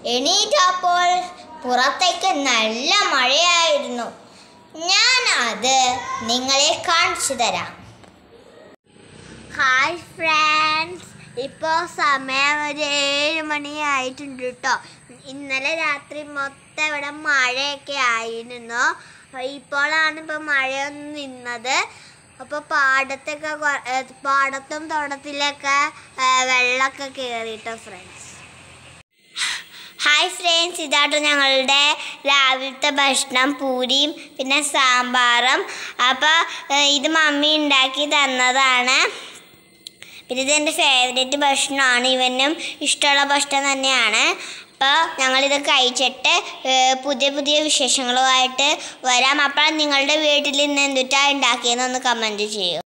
എണീറ്റപ്പോൾ പുറത്തേക്ക് നല്ല മഴയായിരുന്നു ഞാൻ അത് നിങ്ങളെ കാണിച്ചു തരാം ഹായ് ഫ്രണ്ട്സ് ഇപ്പോൾ സമയം ഒരു ഏഴ് മണിയായിട്ടുണ്ട് കേട്ടോ ഇന്നലെ രാത്രി മൊത്തം ഇവിടെ മഴയൊക്കെ ആയിരുന്നു ഇപ്പോഴാണ് ഇപ്പോൾ മഴയൊന്നും നിന്നത് അപ്പോൾ പാടത്തൊക്കെ കൊ- ഏ, പാടത്തും തോട്ടത്തിലൊക്കെ ഏ, വെള്ളമൊക്കെ കയറിട്ടോ ഫ്രണ്ട്സ് ഹായ് ഫ്രണ്ട്സ് ഇതാട്ടോ ഞങ്ങളുടെ രാവിലത്തെ ഭക്ഷണം പൂരിയും പിന്നെ സാമ്പാറും അപ്പോൾ ഇത് മമ്മി ഉണ്ടാക്കി തന്നതാണ് പിന്നെ ഇത് എൻ്റെ ഫേവറേറ്റ് ഭക്ഷണമാണ് ഇവനും ഇഷ്ടമുള്ള ഭക്ഷണം തന്നെയാണ് അപ്പോൾ ഞങ്ങളിത് കഴിച്ചിട്ട് ഏഹ്, പുതിയ പുതിയ വിശേഷങ്ങളുമായിട്ട് വരാം അപ്പോൾ നിങ്ങളുടെ വീട്ടിൽ ഇന്ന് എന്തുട്ടാണ് ഉണ്ടാക്കിയതെന്നൊന്ന് കമൻറ്റ് ചെയ്യൂ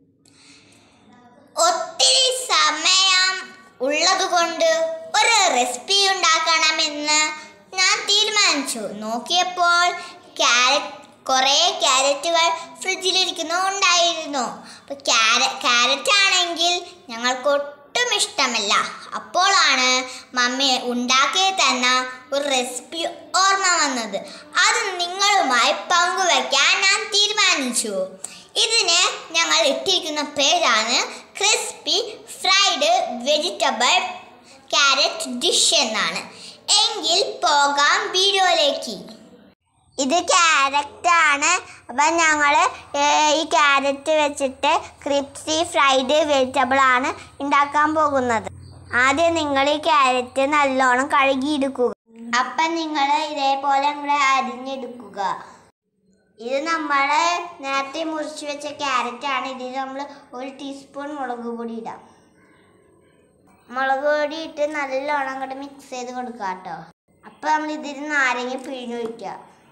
ഒത്തിരി സമയം ഉള്ളതുകൊണ്ട് ഒരു റെസിപ്പി ഉണ്ടാക്കണമെന്ന് ഞാൻ തീരുമാനിച്ചു നോക്കിയപ്പോൾ ക്യാരറ്റ് കുറേ ക്യാരറ്റുകൾ ഫ്രിഡ്ജിലിരിക്കുന്നു ഉണ്ടായിരുന്നു അപ്പോൾ ക്യാരറ്റ് ആണെങ്കിൽ ഞങ്ങൾക്ക് ഒട്ടും ഇഷ്ടമല്ല അപ്പോഴാണ് മമ്മി ഉണ്ടാക്കി തന്ന ഒരു റെസിപ്പി ഓർമ്മ വന്നത് അത് നിങ്ങളുമായി പങ്കുവയ്ക്കാൻ ഞാൻ തീരുമാനിച്ചു ഇതിന് ഞങ്ങൾ ഇട്ടിരിക്കുന്ന പേരാണ് crispy fried vegetable carrot dish എന്നാണ് എങ്കിൽ പോകാം വീഡിയോയിലേക്ക് ഇത് ക്യാരറ്റ് ആണ് അപ്പം ഞങ്ങൾ ഈ ക്യാരറ്റ് വെച്ചിട്ട് ക്രിസ്പി ഫ്രൈഡ് വെജിറ്റബിൾ ആണ് ഉണ്ടാക്കാൻ പോകുന്നത് ആദ്യം നിങ്ങൾ ഈ ക്യാരറ്റ് നല്ലോണം കഴുകിയെടുക്കുക അപ്പം നിങ്ങൾ ഇതേപോലെ നിങ്ങൾ അരിഞ്ഞെടുക്കുക ഇത് നമ്മൾ നേരത്തെ മുറിച്ച് വെച്ച ക്യാരറ്റ് ആണ് ഇതിൽ നമ്മൾ ഒരു ടീസ്പൂൺ മുളക് പൊടി ഇടാം മുളക് പൊടി ഇട്ട് നല്ലോണം അങ്ങോട്ട് മിക്സ് ചെയ്ത് കൊടുക്കുക കേട്ടോ അപ്പം നമ്മൾ ഇതിൽ നാരങ്ങ പിഴിഞ്ഞൊഴിക്കുക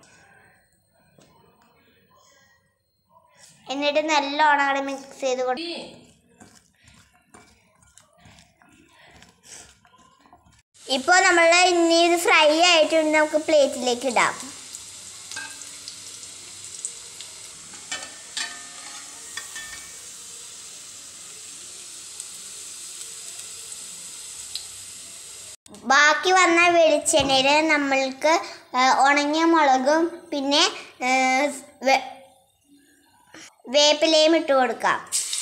എന്നിട്ട് നല്ലോണം അങ്ങോട്ട് മിക്സ് ചെയ്ത് കൊടുക്കുക ഇപ്പോൾ നമ്മൾ ഇനി ഇത് ഫ്രൈ ആയിട്ടുണ്ട് നമുക്ക് പ്ലേറ്റിലേക്ക് ഇടാം ബാക്കി വന്ന വെളിച്ചെണ്ണയിൽ നമ്മൾക്ക് ആ, ഉണങ്ങിയ മുളകും പിന്നെ ആ, വെ- വേപ്പിലയും ഇട്ട് കൊടുക്കാം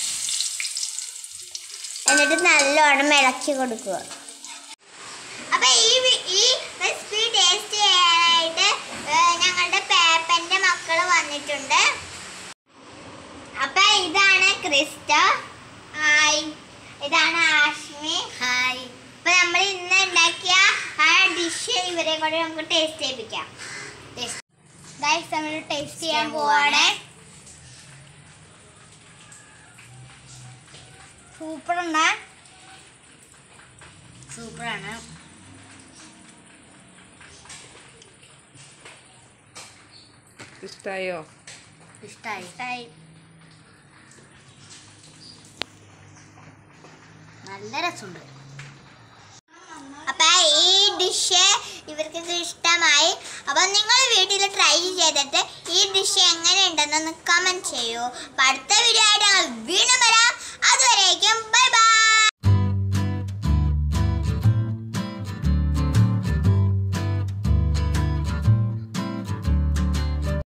എന്നിട്ട് നല്ലോണം ഇളക്കി കൊടുക്കുക അപ്പൊ ഈ വി- ഈ റെസിപ്പി ടേസ്റ്റ് ചെയ്യാനായിട്ട് ആ, ഞങ്ങളുടെ പേപ്പന്റെ മക്കള് വന്നിട്ടുണ്ട് അപ്പൊ ഇതാണ് ക്രിസ്റ്റ ഹായ് ഇതാണ് ആഷ്മി ഹായ് അപ്പൊ നമ്മൾ ഇന്ന് ഉണ്ടാക്കിയ ആ ഡിഷ് ഇവരെ കൂടെ നമുക്ക് ടേസ്റ്റ് ചെയ്യിപ്പിക്കാം ഗൈസ് നമ്മൾ ടേസ്റ്റ് ചെയ്യാൻ പോവാണ് സൂപ്പർ ഉണ്ട് സൂപ്പറാണ് ഇഷ്ടായോ ഇഷ്ടായി ഇഷ്ടായി നല്ല രസമുണ്ട് അപ്പൊ ഈ ഡിഷ് ഇവർക്ക് ഇഷ്ടമായി അപ്പൊ നിങ്ങൾ വീട്ടിൽ ട്രൈ ചെയ്തിട്ട് ഈ ഡിഷ് എങ്ങനെ ഉണ്ടെന്നൊന്ന് കമന്റ് ചെയ്യൂ അപ്പൊ അടുത്ത വീഡിയോ ആയിട്ട് ഞങ്ങൾ വീണ്ടും വരാം